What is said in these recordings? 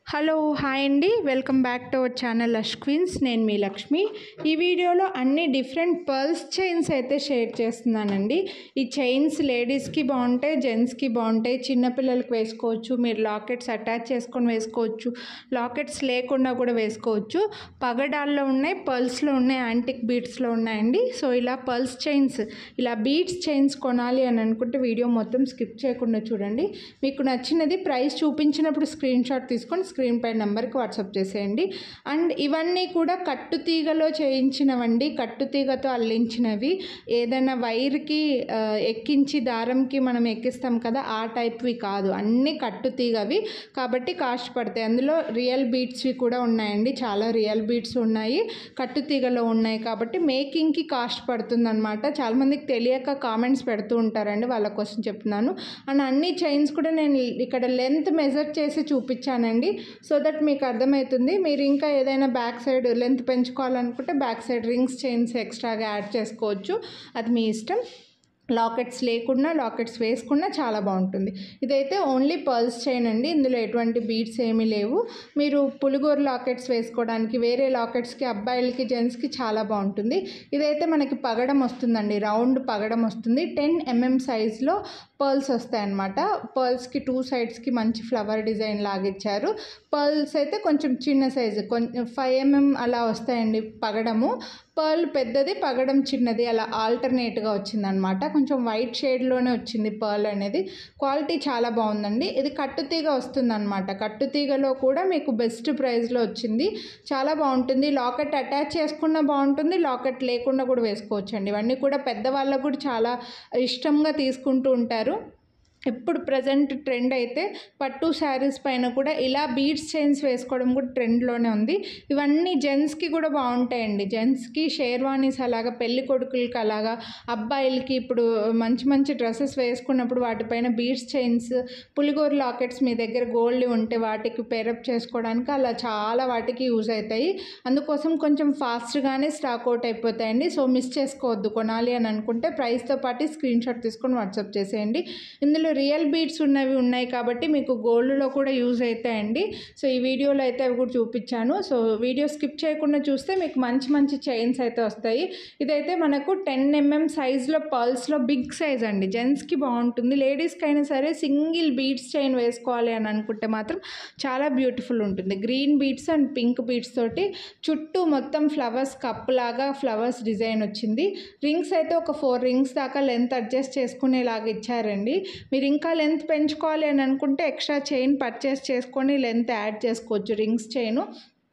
hello hi అండి welcome back to our channel Lush Queens నేను మీ లక్ష్మి ఈ వీడియోలో అన్ని డిఫరెంట్ పర్ల్స్ చైన్స్ అయితే షేర్ చేస్తున్నానండి ఈ చైన్స్ లేడీస్కి బాగుంటాయి జెంట్స్కి బాగుంటాయి చిన్నపిల్లలకి వేసుకోవచ్చు మీరు లాకెట్స్ అటాచ్ చేసుకొని వేసుకోవచ్చు లాకెట్స్ లేకుండా కూడా వేసుకోవచ్చు పగడాల్లో ఉన్నాయి పర్ల్స్లో ఉన్నాయి యాంటిక్ బీడ్స్లో ఉన్నాయండి సో ఇలా పర్ల్స్ చైన్స్ ఇలా బీడ్స్ చైన్స్ కొనాలి అని అనుకుంటే వీడియో మొత్తం స్కిప్ చేయకుండా చూడండి మీకు నచ్చినది ప్రైస్ చూపించినప్పుడు స్క్రీన్ షాట్ తీసుకొని స్క్రీన్ పై నెంబర్కి వాట్సాప్ చేసేయండి అండ్ ఇవన్నీ కూడా కట్టుతీగలో చేయించినవండి కట్టుతీగతో అల్లించినవి ఏదైనా వైర్కి ఆ, ఎక్కించి దారంకి మనం ఎక్కిస్తాం కదా ఆ టైప్వి కాదు అన్నీ కట్టుతీగవి కాబట్టి కాస్ట్ పడతాయి అందులో రియల్ బీట్స్వి కూడా ఉన్నాయండి చాలా రియల్ బీట్స్ ఉన్నాయి కట్టుతీగలో ఉన్నాయి కాబట్టి మేకింగ్కి కాస్ట్ పడుతుంది అనమాట చాలామందికి తెలియక కామెంట్స్ పెడుతూ ఉంటారండి వాళ్ళ కోసం చెప్తున్నాను అండ్ అన్ని చైన్స్ కూడా నేను ఇక్కడ లెంత్ మెజర్ చేసి చూపించానండి సో దట్ మీకు అర్థమవుతుంది మీరు ఇంకా ఏదైనా బ్యాక్ సైడ్ లెంత్ పెంచుకోవాలనుకుంటే బ్యాక్ సైడ్ రింగ్స్ చైన్స్ ఎక్స్ట్రాగా యాడ్ చేసుకోవచ్చు అది మీ ఇష్టం లాకెట్స్ లేకుండా లాకెట్స్ వేసుకున్నా చాలా బాగుంటుంది ఇదైతే ఓన్లీ పర్ల్స్ చైన్ అండి ఇందులో ఎటువంటి బీడ్స్ ఏమీ లేవు మీరు పులిగోరు లాకెట్స్ వేసుకోవడానికి వేరే లాకెట్స్కి అబ్బాయిలకి జెంట్స్కి చాలా బాగుంటుంది ఇదైతే మనకి పగడం వస్తుందండి రౌండ్ పగడం వస్తుంది టెన్ ఎంఎం సైజ్లో పర్ల్స్ వస్తాయన్నమాట పర్ల్స్కి టూ సైడ్స్కి మంచి ఫ్లవర్ డిజైన్ లాగిచ్చారు పర్ల్స్ అయితే కొంచెం చిన్న సైజు కొంచెం ఫైవ్ ఎంఎం అలా వస్తాయండి పగడము పర్ల్ పెద్దది పగడం చిన్నది అలా ఆల్టర్నేట్గా వచ్చిందనమాట కొంచెం వైట్ షేడ్లోనే వచ్చింది పర్ల్ అనేది క్వాలిటీ చాలా బాగుందండి ఇది కట్టుతీగ వస్తుందన్నమాట కట్టుతీగలో కూడా మీకు బెస్ట్ ప్రైస్లో వచ్చింది చాలా బాగుంటుంది లాకెట్ అటాచ్ చేసుకున్న బాగుంటుంది లాకెట్ లేకుండా కూడా వేసుకోవచ్చు అండి ఇవన్నీ కూడా పెద్దవాళ్ళకు కూడా చాలా ఇష్టంగా తీసుకుంటూ ఉంటారు ఇప్పుడు ప్రజెంట్ ట్రెండ్ అయితే పట్టు శారీస్ పైన కూడా ఇలా బీడ్స్ చైన్స్ వేసుకోవడం కూడా ట్రెండ్లోనే ఉంది ఇవన్నీ జెంట్స్కి కూడా బాగుంటాయండి జెంట్స్కి షేర్వానీస్ అలాగా పెళ్లి కొడుకులకి అలాగా అబ్బాయిలకి ఇప్పుడు మంచి మంచి డ్రెస్సెస్ వేసుకున్నప్పుడు వాటిపైన బీడ్స్ చైన్స్ పులిగోరు లాకెట్స్ మీ దగ్గర గోల్డ్ ఉంటే వాటికి పేరప్ చేసుకోవడానికి అలా చాలా వాటికి యూజ్ అవుతాయి అందుకోసం కొంచెం ఫాస్ట్గానే స్టాక్ అవుట్ అయిపోతాయండి సో మిస్ చేసుకోవద్దు కొనాలి అని అనుకుంటే ప్రైస్తో పాటు స్క్రీన్ షాట్ తీసుకొని వాట్సాప్ చేసేయండి ఇందులో రియల్ బీడ్స్ ఉన్నవి ఉన్నాయి కాబట్టి మీకు గోల్డ్లో కూడా యూజ్ అవుతాయండి సో ఈ వీడియోలో అయితే అవి కూడా చూపించాను సో వీడియో స్కిప్ చేయకుండా చూస్తే మీకు మంచి మంచి చైన్స్ అయితే వస్తాయి ఇదైతే మనకు టెన్ ఎంఎం సైజ్లో పర్ల్స్లో బిగ్ సైజ్ అండి జెంట్స్కి బాగుంటుంది లేడీస్కి అయినా సరే సింగిల్ బీడ్స్ చైన్ వేసుకోవాలి అని అనుకుంటే మాత్రం చాలా బ్యూటిఫుల్ ఉంటుంది green beads and pink beads తోటి చుట్టూ మొత్తం ఫ్లవర్స్ కప్ లాగా ఫ్లవర్స్ డిజైన్ వచ్చింది రింగ్స్ అయితే ఒక ఫోర్ రింగ్స్ దాకా లెంత్ అడ్జస్ట్ చేసుకునేలాగా ఇచ్చారండి మీరు ఇంకా లెంత్ పెంచుకోవాలి అని అనుకుంటే ఎక్స్ట్రా చైన్ పర్చేస్ చేసుకొని లెంత్ యాడ్ చేసుకోవచ్చు రింగ్స్ చైను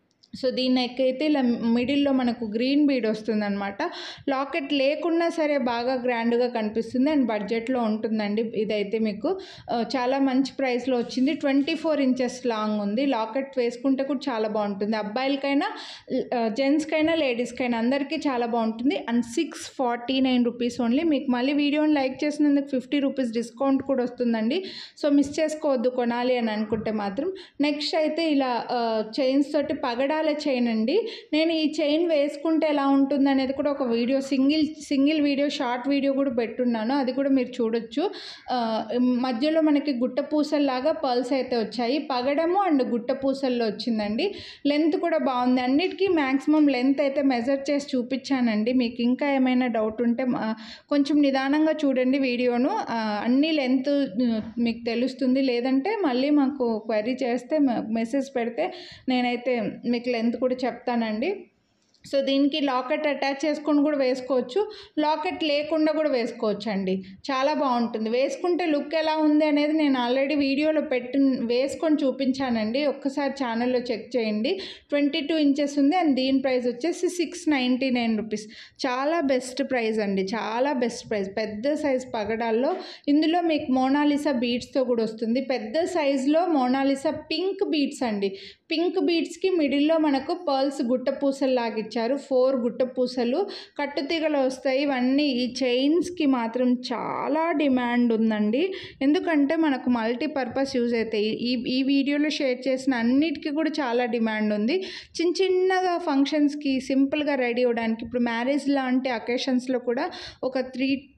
సో దీని నెక్ అయితే ఇలా మిడిల్లో మనకు గ్రీన్ బీడ్ వస్తుందన్నమాట లాకెట్ లేకున్నా సరే బాగా గ్రాండ్గా కనిపిస్తుంది అండ్ బడ్జెట్లో ఉంటుందండి ఇదైతే మీకు ఆ, చాలా మంచి ప్రైస్లో వచ్చింది ట్వంటీ ఫోర్ ఇంచెస్ లాంగ్ ఉంది లాకెట్ వేసుకుంటే కూడా చాలా బాగుంటుంది అబ్బాయిలకైనా జెంట్స్కైనా లేడీస్కైనా అందరికీ చాలా బాగుంటుంది and six forty nine rupees only మీకు మళ్ళీ వీడియోని లైక్ చేసినందుకు ఫిఫ్టీ రూపీస్ డిస్కౌంట్ కూడా వస్తుందండి సో మిస్ చేసుకోవద్దు కొనాలి అని అనుకుంటే మాత్రం నెక్స్ట్ అయితే ఇలా చైన్స్ తోటి పగడాల చైన్ అండి నేను ఈ చైన్ వేసుకుంటే ఎలా ఉంటుంది అనేది కూడా ఒక video single single video short video కూడా పెట్టున్నాను అది కూడా మీరు చూడొచ్చు ఆ, మధ్యలో మనకి గుట్ట పూసల్లాగా పర్ల్స్ అయితే వచ్చాయి పగడము అండ్ గుట్ట పూసల్లో వచ్చిందండి లెంత్ కూడా బాగుంది అన్నిటికీ మ్యాక్సిమం లెంత్ అయితే మెజర్ చేసి చూపించానండి మీకు ఇంకా ఏమైనా డౌట్ ఉంటే మా- కొంచెం నిదానంగా చూడండి వీడియోను ఆ, అన్ని లెంత్ మీకు తెలుస్తుంది లేదంటే మళ్ళీ మాకు క్వరీ చేస్తే మెసేజ్ పెడితే నేనైతే మీకు లెంత్ కూడా చెప్తానండి సో దీనికి లాకెట్ అటాచ్ చేసుకొని కూడా వేసుకోవచ్చు లాకెట్ లేకుండా కూడా వేసుకోవచ్చు అండి చాలా బాగుంటుంది వేసుకుంటే లుక్ ఎలా ఉంది అనేది నేను ఆల్రెడీ వీడియోలో పెట్టి వేసుకొని చూపించానండి ఒక్కసారి ఛానల్లో చెక్ చేయండి ట్వంటీ టూ ఇంచెస్ ఉంది అండ్ దీని ప్రైస్ వచ్చేసి సిక్స్ నైంటీ నైన్ రూపీస్ చాలా బెస్ట్ ప్రైస్ అండి చాలా బెస్ట్ ప్రైస్ పెద్ద సైజ్ పగడాల్లో ఇందులో మీకు మోనాలిసా బీడ్స్తో కూడా వస్తుంది పెద్ద సైజులో మోనాలిసా పింక్ బీడ్స్ అండి పింక్ బీడ్స్కి మిడిల్లో మనకు పర్ల్స్ గుట్ట పూసలు లాగిచ్చారు ఫోర్ గుట్ట పూసలు కట్టుతీగలు వస్తాయి ఇవన్నీ ఈ చైన్స్కి మాత్రం చాలా డిమాండ్ ఉందండి ఎందుకంటే మనకు మల్టీపర్పస్ యూజ్ అవుతాయి ఈ ఈ వీడియోలో షేర్ చేసిన అన్నిటికీ కూడా చాలా డిమాండ్ ఉంది చిన్న చిన్నగా ఫంక్షన్స్కి సింపుల్గా రెడీ అవ్వడానికి ఇప్పుడు మ్యారేజ్ లాంటి అకేషన్స్లో కూడా ఒక three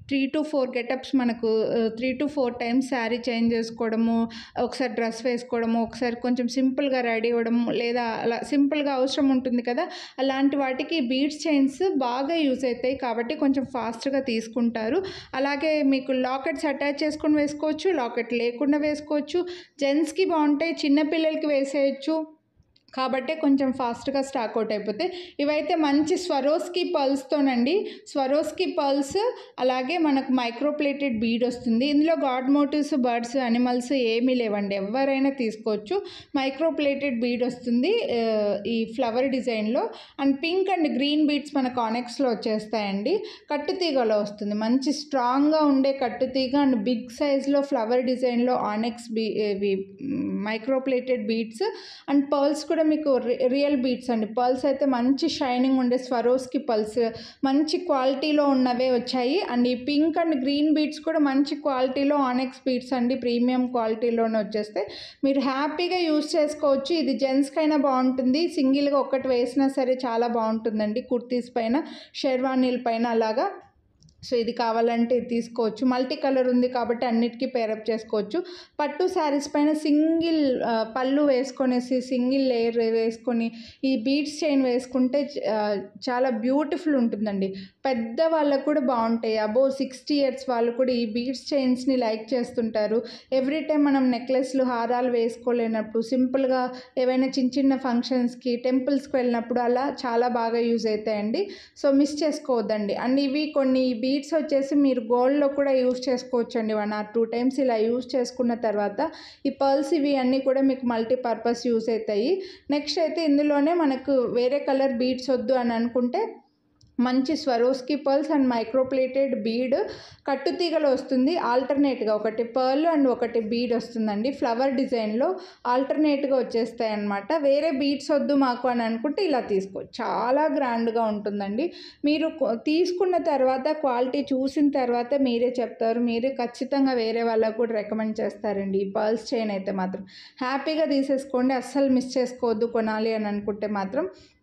three to four getups మనకు three to four times sari change చేసుకోవడము ఒకసారి డ్రెస్ వేసుకోవడము ఒకసారి కొంచెం సింపుల్గా రెడీ అవ్వడము లేదా అలా సింపుల్గా అవసరం ఉంటుంది కదా అలాంటి వాటికి బీడ్స్ చైన్స్ బాగా యూజ్ అవుతాయి కాబట్టి కొంచెం ఫాస్ట్గా తీసుకుంటారు అలాగే మీకు లాకెట్స్ అటాచ్ చేసుకొని వేసుకోవచ్చు లాకెట్ లేకుండా వేసుకోవచ్చు జెంట్స్కి బాగుంటాయి చిన్నపిల్లలకి వేసేయచ్చు కాబట్టి కొంచెం ఫాస్ట్గా స్టాక్ అవుట్ అయిపోతాయి ఇవైతే మంచి స్వరోస్కి పర్ల్స్తోనండి స్వరోస్కి పర్ల్స్ అలాగే మనకు మైక్రోప్లేటెడ్ బీడ్ వస్తుంది ఇందులో గాడ్ మోటివ్స్ బర్డ్స్ అనిమల్స్ ఏమీ లేవండి ఎవరైనా తీసుకోవచ్చు మైక్రోప్లేటెడ్ బీడ్ వస్తుంది ఆ, ఈ ఫ్లవర్ డిజైన్లో and pink and green beads మన కానెక్స్లో వచ్చేస్తాయండి కట్టుతీగలో వస్తుంది మంచి స్ట్రాంగ్గా ఉండే కట్టుతీగ అండ్ బిగ్ సైజ్లో ఫ్లవర్ డిజైన్లో ఆనెక్స్ బీ ఇవి మైక్రోప్లేటెడ్ బీడ్స్ అండ్ పర్ల్స్ కూడా మీకు రి- రియల్ బీడ్స్ అండి పర్ల్స్ అయితే మంచి షైనింగ్ ఉండే స్వరోస్కి పర్ల్స్ మంచి క్వాలిటీలో ఉన్నవే వచ్చాయి అండ్ ఈ పింక్ అండ్ గ్రీన్ బీడ్స్ కూడా మంచి క్వాలిటీలో ఆనెక్స్ బీడ్స్ అండి ప్రీమియం క్వాలిటీలోనే వచ్చేస్తాయి మీరు హ్యాపీగా యూస్ చేసుకోవచ్చు ఇది జెంట్స్కైనా బాగుంటుంది సింగిల్గా ఒక్కటి వేసినా సరే చాలా బాగుంటుందండి కుర్తీస్ పైన షెర్వానీల పైన అలాగా సో ఇది కావాలంటే ఇది తీసుకోవచ్చు మల్టీ కలర్ ఉంది కాబట్టి అన్నిటికీ పేరప్ చేసుకోవచ్చు పట్టు శారీస్ పైన సింగిల్ ఆ, పళ్ళు వేసుకొనేసి సింగిల్ లేయర్ వేసుకొని ఈ బీడ్స్ చైన్ వేసుకుంటే ఆ, చాలా బ్యూటిఫుల్ ఉంటుందండి పెద్ద వాళ్ళకు కూడా బాగుంటాయి అబో సిక్స్టీ ఇయర్స్ వాళ్ళు కూడా ఈ బీడ్స్ చైన్స్ని లైక్ చేస్తుంటారు ఎవ్రీ టైం మనం నెక్లెస్లు హారాలు వేసుకోలేనప్పుడు సింపుల్గా ఏవైనా చిన్న చిన్న ఫంక్షన్స్కి టెంపుల్స్కి వెళ్ళినప్పుడు అలా చాలా బాగా యూజ్ అవుతాయండి సో మిస్ చేసుకోవద్దండి అండ్ ఇవి కొన్ని బీడ్స్ వచ్చేసి మీరు గోల్డ్లో కూడా యూజ్ చేసుకోవచ్చు అండి వన్ ఆర్ టూ టైమ్స్ ఇలా యూజ్ చేసుకున్న తర్వాత ఈ పర్ల్స్ ఇవి అన్నీ కూడా మీకు మల్టీపర్పస్ యూజ్ అవుతాయి నెక్స్ట్ అయితే ఇందులోనే మనకు వేరే కలర్ బీడ్స్ వద్దు అని అనుకుంటే మంచి Swarovski pearls and microplated bead కట్టుతీగలు వస్తుంది ఆల్టర్నేట్గా ఒకటి పర్ల్ అండ్ ఒకటి బీడ్ వస్తుందండి ఫ్లవర్ డిజైన్లో ఆల్టర్నేట్గా వచ్చేస్తాయి అన్నమాట వేరే బీడ్స్ వద్దు మాకు అని అనుకుంటే ఇలా తీసుకోవచ్చు చాలా గ్రాండ్గా ఉంటుందండి మీరు కొ- తీసుకున్న తర్వాత క్వాలిటీ చూసిన తర్వాత మీరే చెప్తారు మీరే ఖచ్చితంగా వేరే వాళ్ళకు కూడా రికమెండ్ చేస్తారండి ఈ పర్ల్స్ చైన్ అయితే మాత్రం హ్యాపీగా తీసేసుకోండి అస్సలు మిస్ చేసుకోవద్దు కొనాలి అని అనుకుంటే మాత్రం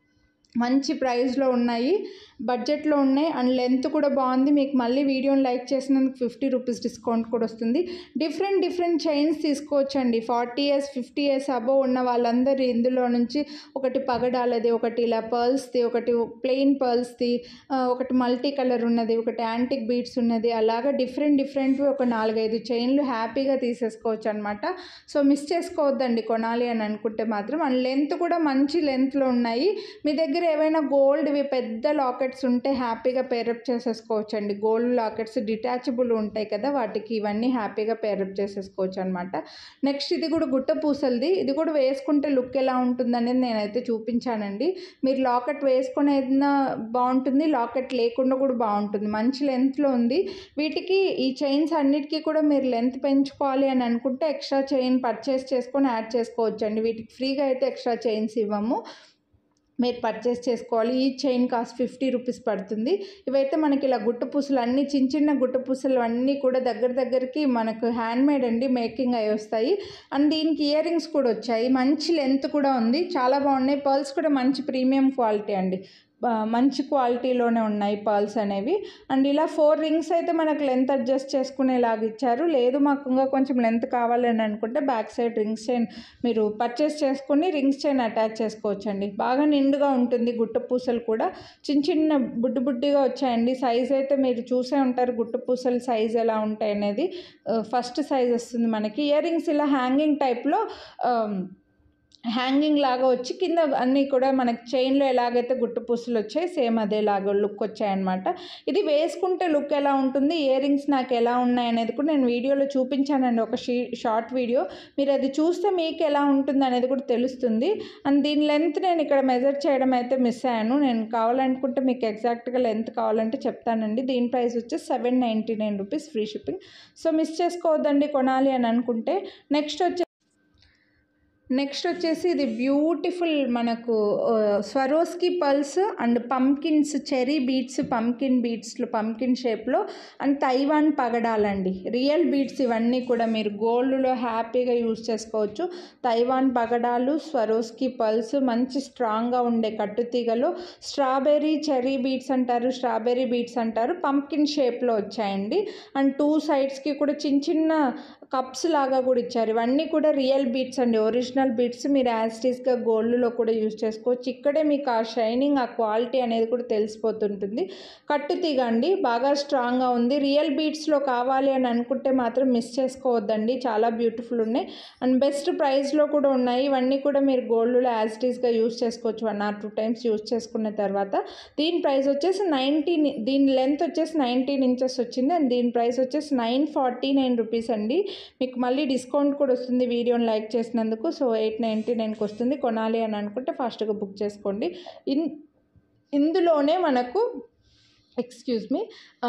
మంచి ప్రైస్లో ఉన్నాయి బడ్జెట్లో ఉన్నాయి అండ్ లెంత్ కూడా బాగుంది మీకు మళ్ళీ వీడియోని లైక్ చేసినందుకు ఫిఫ్టీ రూపీస్ డిస్కౌంట్ కూడా వస్తుంది డిఫరెంట్ డిఫరెంట్ చైన్స్ తీసుకోవచ్చండి forty years fifty years above ఉన్న వాళ్ళందరూ ఇందులో నుంచి ఒకటి పగడాలది ఒకటి ఇలా పర్ల్స్ది ఒకటి ప్లెయిన్ పర్ల్స్ది ఒకటి మల్టీ కలర్ ఉన్నది ఒకటి యాంటిక్ బీడ్స్ ఉన్నది అలాగా డిఫరెంట్ డిఫరెంట్వి ఒక నాలుగైదు చైన్లు హ్యాపీగా తీసేసుకోవచ్చు అనమాట సో మిస్ చేసుకోవద్దండి కొనాలి అని అనుకుంటే మాత్రం అండ్ లెంత్ కూడా మంచి లెంత్లో ఉన్నాయి మీ దగ్గర ఏవైనా గోల్డ్వి పెద్ద లాకెట్స్ ఉంటే హ్యాపీగా పేరప్ చేసేసుకోవచ్చు అండి గోల్డ్ లాకెట్స్ డిటాచబుల్ ఉంటాయి కదా వాటికి ఇవన్నీ హ్యాపీగా పేరప్ చేసేసుకోవచ్చు అనమాట నెక్స్ట్ ఇది కూడా గుట్ట పూసలది ఇది కూడా వేసుకుంటే లుక్ ఎలా ఉంటుందనేది నేనైతే చూపించానండి మీరు లాకెట్ వేసుకొని ఏదైనా బాగుంటుంది లాకెట్ లేకుండా కూడా బాగుంటుంది మంచి లెంత్లో ఉంది వీటికి ఈ చైన్స్ అన్నిటికీ కూడా మీరు లెంత్ పెంచుకోవాలి అని అనుకుంటే ఎక్స్ట్రా చైన్ పర్చేస్ చేసుకొని యాడ్ చేసుకోవచ్చు అండి వీటికి ఫ్రీగా అయితే ఎక్స్ట్రా చైన్స్ ఇవ్వము మీరు పర్చేస్ చేసుకోవాలి ఈ చైన్ కాస్ట్ ఫిఫ్టీ రూపీస్ పడుతుంది ఇవైతే మనకి ఇలా గుట్ట పూసలు అన్ని చిన్న చిన్న గుట్ట పూసలు అన్నీ కూడా దగ్గర దగ్గరికి మనకు హ్యాండ్ మేడ్ అండి మేకింగ్ అయి వస్తాయి అండ్ దీనికి ఇయర్ రింగ్స్ కూడా వచ్చాయి మంచి లెంత్ కూడా ఉంది చాలా బాగున్నాయి పర్ల్స్ కూడా మంచి ప్రీమియం క్వాలిటీ అండి బా- మంచి క్వాలిటీలోనే ఉన్నాయి పర్ల్స్ అనేవి అండ్ ఇలా ఫోర్ రింగ్స్ అయితే మనకు లెంత్ అడ్జస్ట్ చేసుకునేలాగా ఇచ్చారు లేదు మాకు ఇంకా కొంచెం లెంత్ కావాలని అనుకుంటే బ్యాక్ సైడ్ రింగ్స్ చైన్ మీరు పర్చేస్ చేసుకుని రింగ్స్ చైన్ అటాచ్ చేసుకోవచ్చండి బాగా నిండుగా ఉంటుంది గుట్ట పూసలు కూడా చిన్న చిన్న బుడ్డి బుడ్డిగా వచ్చాయండి సైజ్ అయితే మీరు చూసే ఉంటారు గుట్ట పూసల సైజ్ ఎలా ఉంటాయి అనేది ఫస్ట్ సైజ్ వస్తుంది మనకి ఇయర్ రింగ్స్ ఇలా హ్యాంగింగ్ టైప్లో హ్యాంగింగ్ లాగా వచ్చి కింద అన్నీ కూడా మనకి చైన్లో ఎలాగైతే గుట్టు పూసలు వచ్చాయి సేమ్ అదేలాగా లుక్ వచ్చాయన్నమాట ఇది వేసుకుంటే లుక్ ఎలా ఉంటుంది ఇయర్ రింగ్స్ నాకు ఎలా ఉన్నాయి అనేది కూడా నేను వీడియోలో చూపించానండి ఒక షీ షార్ట్ వీడియో మీరు అది చూస్తే మీకు ఎలా ఉంటుంది అనేది కూడా తెలుస్తుంది అండ్ దీని లెంత్ నేను ఇక్కడ మెజర్ చేయడం అయితే మిస్ అయ్యాను నేను కావాలనుకుంటే మీకు ఎగ్జాక్ట్గా లెంత్ కావాలంటే చెప్తానండి దీని ప్రైస్ వచ్చి seven ninety nine rupees free shipping so miss చేసుకోవద్దండి కొనాలి అని అనుకుంటే నెక్స్ట్ వచ్చి నెక్స్ట్ వచ్చేసి ఇది బ్యూటిఫుల్ మనకు Swarovski pearls and pumpkins cherry beads pumpkin బీట్స్లో పంకిన్ షేప్లో అండ్ తైవాన్ పగడాలండి రియల్ బీట్స్ ఇవన్నీ కూడా మీరు గోల్డ్లో హ్యాపీగా యూజ్ చేసుకోవచ్చు తైవాన్ పగడాలు స్వరోస్కి పల్స్ మంచి స్ట్రాంగ్గా ఉండే కట్టుతీగలు స్ట్రాబెర్రీ చెరీ బీట్స్ అంటారు స్ట్రాబెర్రీ బీట్స్ అంటారు పంకిన్ షేప్లో వచ్చాయండి అండ్ టూ సైడ్స్కి కూడా చిన్న చిన్న కప్స్ లాగా కూడా ఇచ్చారు ఇవన్నీ కూడా రియల్ బీట్స్ అండి ఒరిజినల్ బీట్స్ మీరు యాస్టీస్గా గోల్డ్లో కూడా యూజ్ చేసుకోవచ్చు ఇక్కడే మీకు ఆ షైనింగ్ ఆ క్వాలిటీ అనేది కూడా తెలిసిపోతుంటుంది కట్టు తీగ అండి బాగా స్ట్రాంగ్గా ఉంది రియల్ బీట్స్లో కావాలి అని అనుకుంటే మాత్రం మిస్ చేసుకోవద్దండి చాలా బ్యూటిఫుల్ ఉన్నాయి అండ్ బెస్ట్ ప్రైస్లో కూడా ఉన్నాయి ఇవన్నీ కూడా మీరు గోల్డ్లో యాస్టీస్గా యూజ్ చేసుకోవచ్చు one or two times use చేసుకున్న తర్వాత దీని ప్రైస్ వచ్చేసి నైన్టీన్ దీని లెంత్ వచ్చేసి నైన్టీన్ ఇంచెస్ వచ్చింది అండ్ దీని ప్రైస్ వచ్చేసి నైన్ ఫార్టీ నైన్ రూపీస్ అండి మీకు మళ్ళీ డిస్కౌంట్ కూడా వస్తుంది వీడియోని లైక్ చేసినందుకు సో ఎయిట్ నైంటీ నైన్కి వస్తుంది కొనాలి అని అనుకుంటే ఫాస్ట్గా బుక్ చేసుకోండి ఇన్ ఇందులోనే మనకు ఎక్స్క్యూజ్ మీ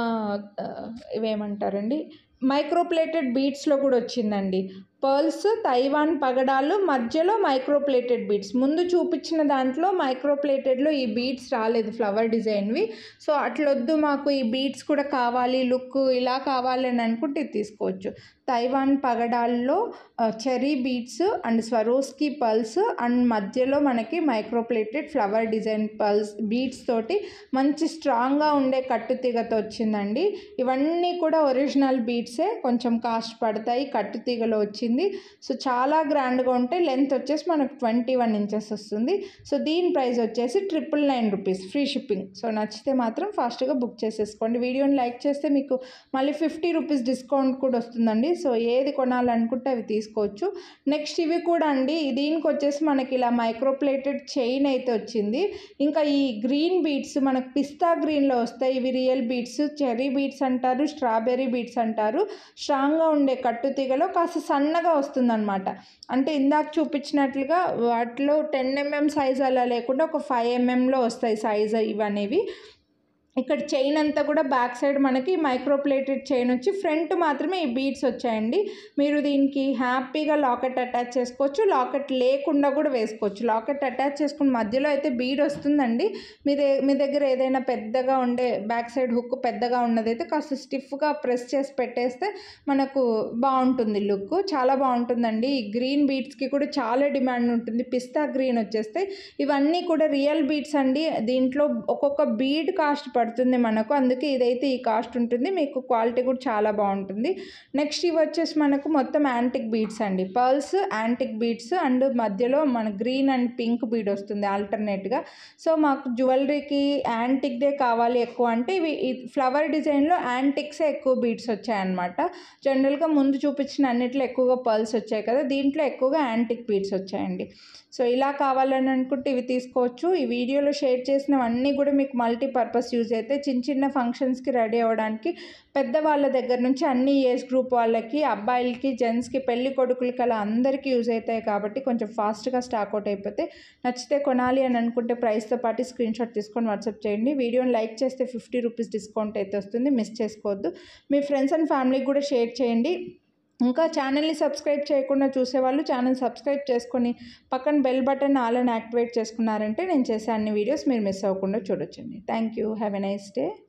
ఇవేమంటారండి మైక్రోప్లేటెడ్ బీట్స్లో కూడా వచ్చిందండి పర్ల్స్ తైవాన్ పగడాలు మధ్యలో మైక్రోప్లేటెడ్ బీట్స్ ముందు చూపించిన దాంట్లో మైక్రోప్లేటెడ్లో ఈ బీట్స్ రాలేదు ఫ్లవర్ డిజైన్వి సో అట్లొద్దు మాకు ఈ బీట్స్ కూడా కావాలి లుక్ ఇలా కావాలి అని అనుకుంటే ఇది తీసుకోవచ్చు తైవాన్ పగడాల్లో cherry beads and Swarovski pearls and మధ్యలో మనకి microplated flower design pearls beads తోటి మంచి స్ట్రాంగ్గా ఉండే కట్టుతీగతో వచ్చిందండి ఇవన్నీ కూడా ఒరిజినల్ బీట్సే కొంచెం కాస్ట్ పడతాయి కట్టుతీగలో వచ్చింది సో చాలా గ్రాండ్గా ఉంటే లెంత్ వచ్చేసి మనకు ట్వంటీ వన్ ఇంచెస్ వస్తుంది సో దీని ప్రైస్ వచ్చేసి triple nine rupees free shipping so నచ్చితే మాత్రం ఫాస్ట్గా బుక్ చేసేసుకోండి వీడియోని లైక్ చేస్తే మీకు మళ్ళీ ఫిఫ్టీ రూపీస్ డిస్కౌంట్ కూడా వస్తుందండి సో ఏది కొనాలనుకుంటే అవి తీసుకోవచ్చు నెక్స్ట్ ఇవి కూడా అండి దీనికి వచ్చేసి మనకి ఇలా మైక్రోప్లేటెడ్ చైన్ అయితే వచ్చింది ఇంకా ఈ గ్రీన్ బీట్స్ మనకు పిస్తా గ్రీన్లో వస్తాయి ఇవి రియల్ బీట్స్ చెర్రీ బీట్స్ అంటారు స్ట్రాబెర్రీ బీట్స్ అంటారు స్ట్రాంగ్గా ఉండే కట్టుతీగలో కాస్త సన్నగా వస్తుందన్నమాట అంటే ఇందాక చూపించినట్లుగా వాటిలో టెన్ ఎంఎం సైజ్ అలా లేకుండా ఒక ఫైవ్ ఎంఎంలో వస్తాయి సైజ్ ఇవనేవి ఇక్కడ చైన్ అంతా కూడా బ్యాక్ సైడ్ మనకి మైక్రోప్లేటెడ్ చైన్ వచ్చి ఫ్రంట్ మాత్రమే ఈ బీడ్స్ వచ్చాయండి మీరు దీనికి హ్యాపీగా లాకెట్ అటాచ్ చేసుకోవచ్చు లాకెట్ లేకుండా కూడా వేసుకోవచ్చు లాకెట్ అటాచ్ చేసుకుని మధ్యలో అయితే బీడ్ వస్తుందండి మీ దే మీ దగ్గర ఏదైనా పెద్దగా ఉండే బ్యాక్ సైడ్ హుక్ పెద్దగా ఉన్నదైతే కాస్త స్టిఫ్గా ప్రెస్ చేసి పెట్టేస్తే మనకు బాగుంటుంది లుక్ చాలా బాగుంటుందండి ఈ గ్రీన్ బీడ్స్కి కూడా చాలా డిమాండ్ ఉంటుంది పిస్తా గ్రీన్ వచ్చేస్తే ఇవన్నీ కూడా రియల్ బీడ్స్ అండి దీంట్లో ఒక్కొక్క బీడ్ కాస్ట్ పడుతుంది మనకు అందుకే ఇదైతే ఈ కాస్ట్ ఉంటుంది మీకు క్వాలిటీ కూడా చాలా బాగుంటుంది నెక్స్ట్ ఇవి వచ్చేసి మనకు మొత్తం యాంటిక్ బీడ్స్ అండి పర్ల్స్ యాంటిక్ బీడ్స్ అండ్ మధ్యలో మన గ్రీన్ అండ్ పింక్ బీడ్ వస్తుంది ఆల్టర్నేట్గా సో మాకు జ్యువెలరీకి యాంటిక్దే కావాలి ఎక్కువ అంటే ఇవి ఫ్లవర్ డిజైన్లో యాంటిక్సే ఎక్కువ బీడ్స్ వచ్చాయన్నమాట జనరల్గా ముందు చూపించిన అన్నిట్లో ఎక్కువగా పర్ల్స్ వచ్చాయి కదా దీంట్లో ఎక్కువగా యాంటిక్ బీడ్స్ వచ్చాయండి సో ఇలా కావాలని అనుకుంటే ఇవి తీసుకోవచ్చు ఈ వీడియోలో షేర్ చేసినవన్నీ కూడా మీకు మల్టీపర్పస్ యూజ్ అయితే చిన్న చిన్న ఫంక్షన్స్కి రెడీ అవ్వడానికి పెద్దవాళ్ళ దగ్గర నుంచి అన్ని ఏజ్ గ్రూప్ వాళ్ళకి అబ్బాయిలకి జెంట్స్కి పెళ్లి కొడుకులకి అలా అందరికీ యూజ్ అవుతాయి కాబట్టి కొంచెం ఫాస్ట్గా స్టాక్ అవుట్ అయిపోతే నచ్చితే కొనాలి అని అనుకుంటే ప్రైస్తో పాటు స్క్రీన్ షాట్ తీసుకొని వాట్సాప్ చేయండి వీడియోని లైక్ చేస్తే ఫిఫ్టీ రూపీస్ డిస్కౌంట్ అయితే వస్తుంది మిస్ చేసుకోవద్దు మీ ఫ్రెండ్స్ అండ్ ఫ్యామిలీకి కూడా షేర్ చేయండి ఇంకా ఛానల్ని సబ్స్క్రైబ్ చేయకుండా చూసేవాళ్ళు ఛానల్ సబ్స్క్రైబ్ చేసుకొని పక్కన బెల్ బటన్ ఆల్ అని యాక్టివేట్ చేసుకున్నారంటే నేను చేసే అన్ని వీడియోస్ మీరు మిస్ అవ్వకుండా చూడొచ్చండి thank you have a nice day